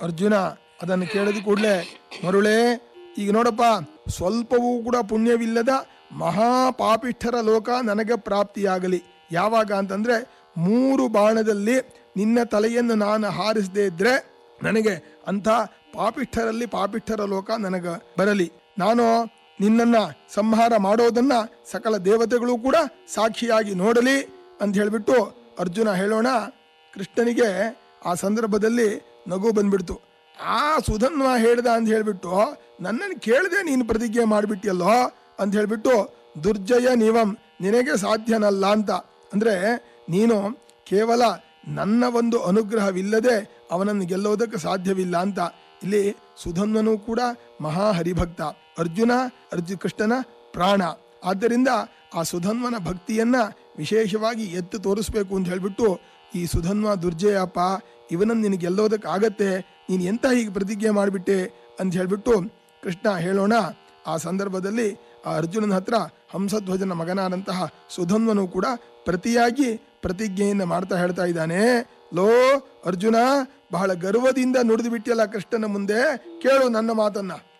ಅರ್ಜುನ ಅದನ್ನು ಕೇಳಿದ ಕೂಡಲೇ ಮರುಳೇ ಈಗ ನೋಡಪ್ಪ ಸ್ವಲ್ಪವೂ ಕೂಡ ಪುಣ್ಯವಿಲ್ಲದ ಮಹಾಪಾಪಿಷ್ಠರ ಲೋಕ ನನಗೆ ಪ್ರಾಪ್ತಿಯಾಗಲಿ ಯಾವಾಗ ಅಂತಂದ್ರೆ ಮೂರು ಬಾಣದಲ್ಲಿ ನಿನ್ನ ತಲೆಯನ್ನು ನಾನು ಹಾರಿಸದೇ ಇದ್ರೆ ನನಗೆ ಅಂಥ ಪಾಪಿಷ್ಠರಲ್ಲಿ ಪಾಪಿಷ್ಠರ ಲೋಕ ನನಗೆ ಬರಲಿ ನಾನು ನಿನ್ನನ್ನ ಸಂಹಾರ ಮಾಡೋದನ್ನ ಸಕಲ ದೇವತೆಗಳು ಕೂಡ ಸಾಕ್ಷಿಯಾಗಿ ನೋಡಲಿ ಅಂತ ಹೇಳಿಬಿಟ್ಟು ಅರ್ಜುನ ಹೇಳೋಣ ಕೃಷ್ಣನಿಗೆ ಆ ಸಂದರ್ಭದಲ್ಲಿ ನಗು ಬಂದ್ಬಿಡ್ತು ಆ ಸುಧನ್ವ ಹೇಳ್ದ ಅಂತ ಹೇಳ್ಬಿಟ್ಟು ನನ್ನನ್ನು ಕೇಳದೆ ನೀನು ಪ್ರತಿಜ್ಞೆ ಮಾಡಿಬಿಟ್ಟಿಯಲ್ಲೋ ಅಂತ ಹೇಳ್ಬಿಟ್ಟು ದುರ್ಜಯ ನೀವಂ ನಿನಗೆ ಸಾಧ್ಯನಲ್ಲ ಅಂತ ಅಂದ್ರೆ ನೀನು ಕೇವಲ ನನ್ನ ಒಂದು ಅನುಗ್ರಹವಿಲ್ಲದೆ ಅವನನ್ನು ಗೆಲ್ಲೋದಕ್ಕೆ ಸಾಧ್ಯವಿಲ್ಲ ಅಂತ ಇಲ್ಲಿ ಸುಧನ್ವನು ಕೂಡ ಮಹಾ ಹರಿಭಕ್ತ ಅರ್ಜುನ ಅರ್ಜು ಕೃಷ್ಣನ ಪ್ರಾಣ ಆದ್ದರಿಂದ ಆ ಸುಧನ್ವನ ಭಕ್ತಿಯನ್ನ ವಿಶೇಷವಾಗಿ ಎತ್ತು ತೋರಿಸ್ಬೇಕು ಅಂತ ಹೇಳ್ಬಿಟ್ಟು ಈ ಸುಧನ್ವ ದುರ್ಜಯಪ್ಪ ಇವನನ್ನು ನಿನಗೆ ಗೆಲ್ಲೋದಕ್ಕೆ ಆಗತ್ತೆ ನೀನು ಎಂತ ಹೀಗೆ ಪ್ರತಿಜ್ಞೆ ಮಾಡಿಬಿಟ್ಟೆ ಅಂತ ಹೇಳ್ಬಿಟ್ಟು ಕೃಷ್ಣ ಹೇಳೋಣ ಆ ಸಂದರ್ಭದಲ್ಲಿ ಆ ಅರ್ಜುನನ ಹತ್ರ ಹಂಸಧ್ವಜನ ಮಗನಾದಂತಹ ಸುಧನ್ವನು ಕೂಡ ಪ್ರತಿಯಾಗಿ ಪ್ರತಿಜ್ಞೆಯನ್ನು ಮಾಡ್ತಾ ಹೇಳ್ತಾ ಇದ್ದಾನೆ ಲೋ ಅರ್ಜುನ ಬಹಳ ಗರ್ವದಿಂದ ನುಡಿದು ಬಿಟ್ಟಿಯಲ್ಲ ಕೃಷ್ಣನ ಮುಂದೆ ಕೇಳು ನನ್ನ ಮಾತನ್ನ